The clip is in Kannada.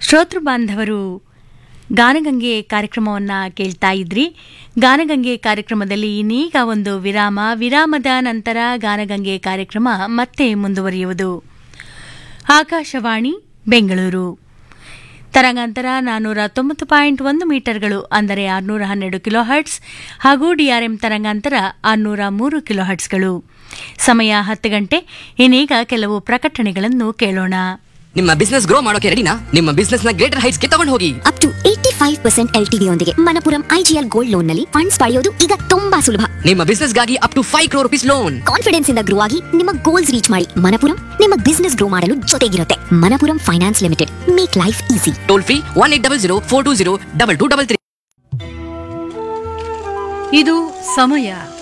ಶ್ರೋತೃ ಬಾಂಧವರು ಗಾನಗಂಗೆ ಕಾರ್ಯಕ್ರಮವನ್ನು ಕೇಳ್ತಾ ಇದ್ರಿ ಗಾನಗಂಗೆ ಕಾರ್ಯಕ್ರಮದಲ್ಲಿ ಇನ್ನೀಗ ಒಂದು ವಿರಾಮ ವಿರಾಮದ ನಂತರ ಗಾನಗಂಗೆ ಕಾರ್ಯಕ್ರಮ ಮತ್ತೆ ಮುಂದುವರಿಯುವುದು ಆಕಾಶವಾಣಿ ಬೆಂಗಳೂರು ತರಂಗಾಂತರ ನಾನ್ನೂರ ತೊಂಬತ್ತು ಪಾಯಿಂಟ್ ಒಂದು ಮೀಟರ್ಗಳು ಅಂದರೆ ಆರುನೂರ ಹನ್ನೆರಡು ಕಿಲೋ ಹರ್ಟ್ಸ್ ಹಾಗೂ ಡಿಆರ್ಎಂ ತರಂಗಾಂತರ ಆರುನೂರ ಮೂರು ಕಿಲೋ ಹರ್ಟ್ಸ್ಗಳು ಸಮಯ ಹತ್ತು ಗಂಟೆ ಇನ್ನೀಗ ಕೆಲವು ಪ್ರಕಟಣೆಗಳನ್ನು ಕೇಳೋಣ ನಿಮ್ಮ ಬಿಸ್ನೆಸ್ ಗ್ರೋ ಮಾಡೋಕೆ ರೆಡಿನಾ ನಿಮ್ಮ ಬಿಸ್ನೆಸ್ ನ ಗ್ರೇಟರ್ ಹೈಟ್ಸ್ ಗೆ ತಗೊಂಡು ಹೋಗಿ up to eighty five percent L T ಯೊಂದಿಗೆ ಮನಪುರಂ ಐಜಿಎಲ್ ಗೋಲ್ಡ್ ಲೋನ್ ನಲ್ಲಿ ಫಂಡ್ಸ್ ಪಡೆಯೋದು ಈಗ ತುಂಬಾ ಸುಲಭ ನಿಮ್ಮ ಬಿಸ್ನೆಸ್ ಗಾಗಿ up to five crore rupees loan confidence ಇಂದ ಗ್ರೋ ಆಗಿ ನಿಮ್ಮ ಗೋಲ್ಸ್ ರೀಚ್ ಮಾಡಿ ಮನಪುರಂ ನಿಮ್ಮ ಬಿಸ್ನೆಸ್ ಗ್ರೋ ಮಾಡಲು ಜೊತೆಗಿರುತ್ತೆ Manappuram finance limited make life easy toll free one eight double zero four two zero double two double three ಇದು ಸಮಯ